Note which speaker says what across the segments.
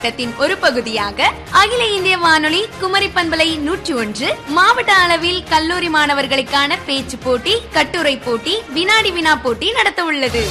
Speaker 1: திட்டத்தின் ஒரு பகுதியாக அகில இந்திய வானொலி குமரி பண்பலை நூற்றி ஒன்று மாவட்ட அளவில் கல்லூரி மாணவர்களுக்கான பேச்சு போட்டி கட்டுரை போட்டி வினாடி வினா போட்டி நடத்த உள்ளது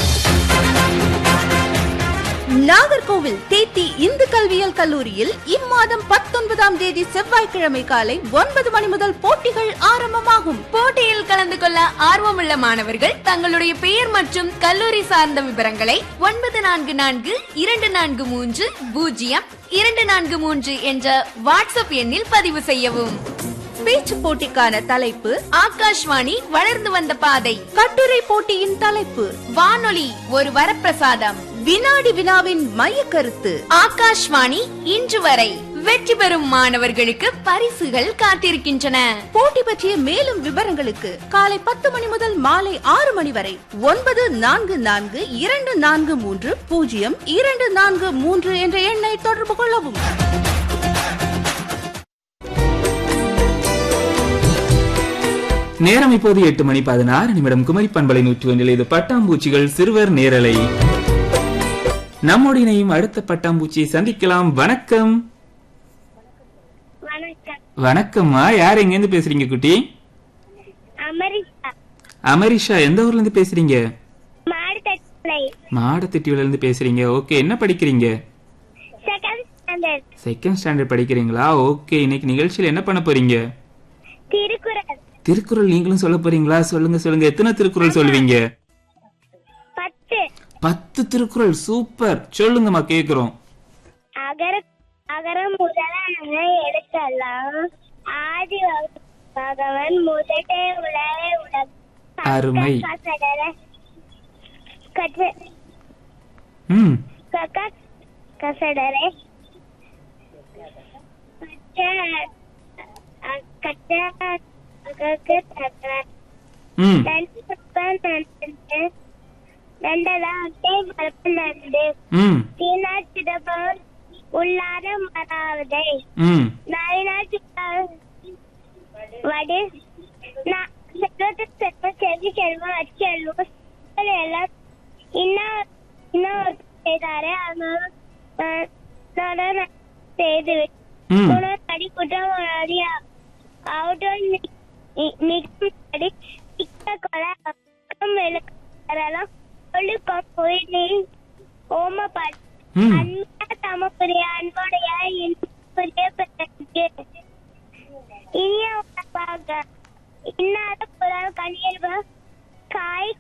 Speaker 2: நாகர்கோவில் தேத்தி இந்து கல்வியியல் கல்லூரியில் இம்மாதம் பத்தொன்பதாம் தேதி செவ்வாய்க்கிழமை காலை ஒன்பது மணி முதல் போட்டிகள் ஆரம்பமாகும்
Speaker 1: போட்டியில் கலந்து கொள்ள ஆர்வமுள்ள மாணவர்கள் தங்களுடைய பெயர் மற்றும் கல்லூரி சார்ந்த விவரங்களை ஒன்பது நான்கு நான்கு இரண்டு நான்கு மூன்று பூஜ்ஜியம் இரண்டு நான்கு மூன்று என்ற வாட்ஸ்அப் எண்ணில் பதிவு செய்யவும்
Speaker 2: பேச்சு போட்டிக்கான தலைப்பு
Speaker 1: ஆகாஷ்வாணி வளர்ந்து வந்த பாதை
Speaker 2: கட்டுரை போட்டியின் தலைப்பு
Speaker 1: வானொலி ஒரு வரப்பிரசாதம்
Speaker 2: வினாடி வினாவின் மைய கருத்து
Speaker 1: ஆகாஷ்வாணி இன்று வரை வெற்றி பெறும் மாணவர்களுக்கு பரிசுகள் காத்திருக்கின்றன
Speaker 2: போட்டி பற்றிய மேலும் விவரங்களுக்கு காலை பத்து மணி முதல் மாலை ஆறு மணி வரை ஒன்பது நான்கு நான்கு இரண்டு நான்கு மூன்று பூஜ்ஜியம் இரண்டு நான்கு மூன்று என்ற எண்ணை தொடர்பு கொள்ளவும்
Speaker 3: நேரம் இப்போது எட்டு மணி பதினாறு நிமிடம் குமரி பண்பலை நூற்றி ஒன்றில் இது பட்டாம்பூச்சிகள் சிறுவர் நேரலை நம்மோடு இணையும் அடுத்த பட்டாம்பூச்சியை சந்திக்கலாம் வணக்கம்
Speaker 4: வணக்கம்
Speaker 3: வணக்கம்மா யார் எங்க இருந்து பேசுறீங்க குட்டி
Speaker 4: அமெரிக்கா
Speaker 3: அமரிஷா எந்த ஊர்ல இருந்து பேசுறீங்க
Speaker 4: மாடுதட்டை
Speaker 3: மாடத்திட்டியில இருந்து பேசுறீங்க ஓகே என்ன படிக்கிறீங்க
Speaker 4: செகண்ட் ஸ்டாண்டர்ட்
Speaker 3: செகண்ட் ஸ்டாண்டர்ட் படிக்கிறீங்களா ஓகே இன்னைக்கு நிகழ்ச்சியில என்ன பண்ண போறீங்க
Speaker 4: திருக்குறள்
Speaker 3: திருக்குறள் நீங்களும் சொல்ல போறீங்களா சொல்லுங்க சொல்லுங்க எத்தனை திருக்குறள் சொல்லுவீங்க
Speaker 4: பத்து
Speaker 3: பத்து திருக்குறள் சூப்பர் சொல்லுங்கம்மா கேக்குறோம்
Speaker 4: அகர அகர முதலான எழுத்தெல்லாம் ஆதி பகவன் முதட்டே உலகை உலக
Speaker 3: அருமை.
Speaker 4: கசடர கச்ச
Speaker 3: ம்
Speaker 4: கக்க கசடரே கச்ச கக்க கக்க
Speaker 3: ம் ம்
Speaker 4: தீனாச்சிடப்பம் உள்ளார மறாவதை
Speaker 3: ம்
Speaker 4: வடி செல்வத்தை செல்வ செல்வி செல்வம் அச்செல்வம் எல்லாம் இன்னும் இன்னும் செய்தாரே அதனால செய்து
Speaker 3: ம்
Speaker 4: அடி குற்றம் அறியா அவுட்டோர் நிகழ்ச்சி சிக்க கொலை மெழுக்கெல்லாம் ஒழுக்கம் பொய்னி ஓமப்பாடு
Speaker 3: ம்
Speaker 4: அன்பா தமக்குரிய அன்புடைய இன்புரிய பிறகு இனிய உணவாக இன்னாத புறம் கண்ணீர் காய்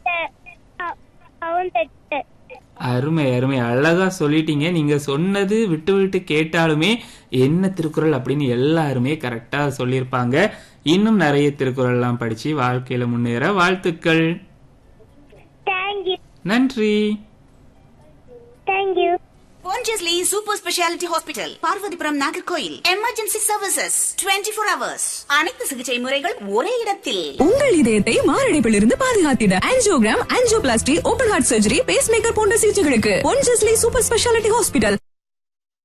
Speaker 4: கவுந்தட்டு
Speaker 3: அருமை அருமை அழகா சொல்லிட்டீங்க நீங்க சொன்னது விட்டு விட்டு கேட்டாலுமே என்ன திருக்குறள் அப்படின்னு எல்லாருமே கரெக்டா சொல்லியிருப்பாங்க இன்னும் நிறைய திருக்குறள் எல்லாம் படிச்சு வாழ்க்கையில முன்னேற வாழ்த்துக்கள்
Speaker 4: தேங்க்யூ
Speaker 3: நன்றி
Speaker 4: thank you
Speaker 5: Pondicherry Super Speciality Hospital, Parvathipuram Nagercoil emergency services 24 four hours அனைத்து சிகிச்சை முறைகள் ஒரே இடத்தில்
Speaker 6: உங்கள் இதயத்தை மாரடைப்பிலிருந்து பாதுகாத்திட angiogram angioplasty open heart surgery pacemaker போன்ற சிகிச்சைகளுக்கு பொன்ஜஸ்லி சூப்பர் ஸ்பெஷாலிட்டி ஹாஸ்பிட்டல்